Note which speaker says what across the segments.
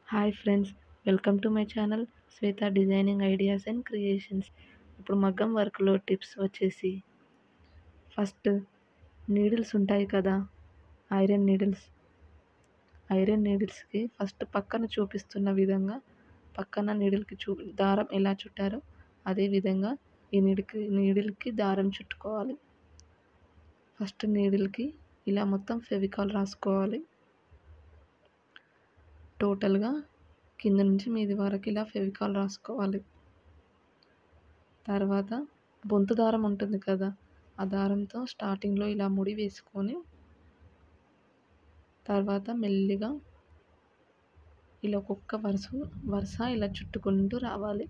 Speaker 1: hi friends welcome to my channel Shweta designing ideas and creations ఇప్పుడు మగ్గం వర్క్లో tips వచ్చేసి ఫస్ట్ నీడిల్స్ ఉంటాయి కదా ఐరన్ నీడిల్స్ ఐరన్ నీడిల్స్కి ఫస్ట్ పక్కన చూపిస్తున్న విధంగా పక్కన నీడిల్కి చూ దారం ఎలా చుట్టారో అదే విధంగా ఈ నీడికి నీడిల్కి దారం చుట్టుకోవాలి ఫస్ట్ నీడిల్కి ఇలా మొత్తం ఫెవికాల్ రాసుకోవాలి టోటల్గా కింద నుంచి మీది వరకు ఇలా ఫెవికాల్ రాసుకోవాలి తర్వాత బొంతు దారం ఉంటుంది కదా ఆ దారంతో స్టార్టింగ్లో ఇలా ముడి వేసుకొని తర్వాత మెల్లిగా ఇలా ఒక్కొక్క వరుస వరుస ఇలా చుట్టుకుంటూ రావాలి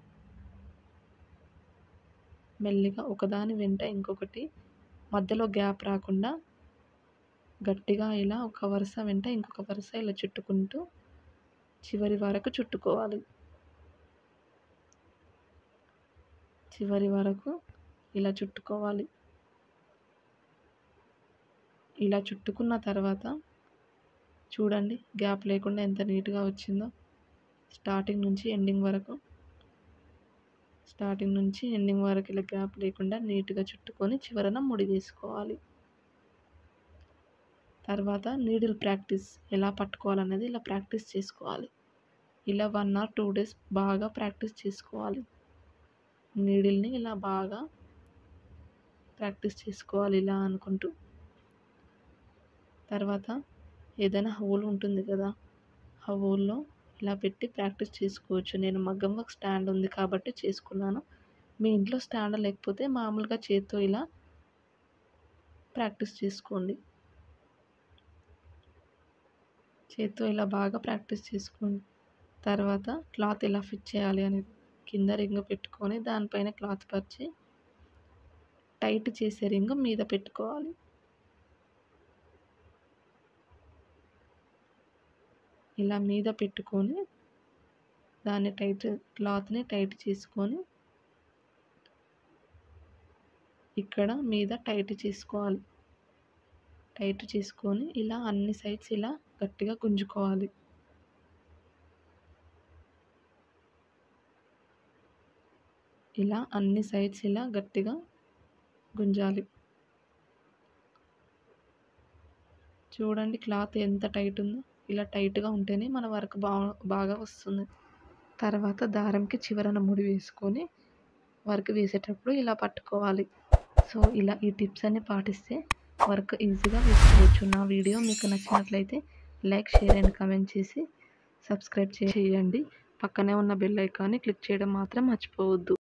Speaker 1: మెల్లిగా ఒకదాని వెంట ఇంకొకటి మధ్యలో గ్యాప్ రాకుండా గట్టిగా ఇలా ఒక వరుస వెంట ఇంకొక వరుస ఇలా చుట్టుకుంటూ చివరి వరకు చుట్టుకోవాలి చివరి వరకు ఇలా చుట్టుకోవాలి ఇలా చుట్టుకున్న తర్వాత చూడండి గ్యాప్ లేకుండా ఎంత నీట్గా వచ్చిందో స్టార్టింగ్ నుంచి ఎండింగ్ వరకు స్టార్టింగ్ నుంచి ఎండింగ్ వరకు ఇలా గ్యాప్ లేకుండా నీట్గా చుట్టుకొని చివరన ముడి వేసుకోవాలి తర్వాత నీడిల్ ప్రాక్టీస్ ఎలా పట్టుకోవాలనేది ఇలా ప్రాక్టీస్ చేసుకోవాలి ఇలా వన్ ఆర్ టూ డేస్ బాగా ప్రాక్టీస్ చేసుకోవాలి నీడిల్ని ఇలా బాగా ప్రాక్టీస్ చేసుకోవాలి ఇలా అనుకుంటూ తర్వాత ఏదైనా హోల్ ఉంటుంది కదా ఆ హోల్లో ఇలా పెట్టి ప్రాక్టీస్ చేసుకోవచ్చు నేను మగ్గం వర్క్ స్టాండ్ ఉంది కాబట్టి చేసుకున్నాను మీ ఇంట్లో స్టాండ్ లేకపోతే మామూలుగా చేత్తో ఇలా ప్రాక్టీస్ చేసుకోండి చేత్తో ఇలా బాగా ప్రాక్టీస్ చేసుకోండి తర్వాత క్లాత్ ఎలా ఫిట్ చేయాలి అనేది కింద రింగ్ పెట్టుకొని దానిపైన క్లాత్ పరిచి టైట్ చేసే రింగ్ మీద పెట్టుకోవాలి ఇలా మీద పెట్టుకొని దాన్ని టైట్ క్లాత్ని టైట్ చేసుకొని ఇక్కడ మీద టైట్ చేసుకోవాలి టైట్ చేసుకొని ఇలా అన్ని సైడ్స్ ఇలా గట్టిగా గుంజుకోవాలి ఇలా అన్ని సైడ్స్ ఇలా గట్టిగా గుంజాలి చూడండి క్లాత్ ఎంత టైట్ ఉందో ఇలా టైట్గా ఉంటేనే మన వర్క్ బాగా బాగా వస్తుంది తర్వాత దారంకి చివరన ముడి వేసుకొని వర్క్ వేసేటప్పుడు ఇలా పట్టుకోవాలి సో ఇలా ఈ టిప్స్ అన్ని పాటిస్తే వర్క్ ఈజీగా వేసుకోవచ్చు నా వీడియో మీకు నచ్చినట్లయితే లైక్ షేర్ అండ్ కామెంట్ చేసి సబ్స్క్రైబ్ చేయండి పక్కనే ఉన్న బెల్ ఐకాన్ని క్లిక్ చేయడం మాత్రం మర్చిపోవద్దు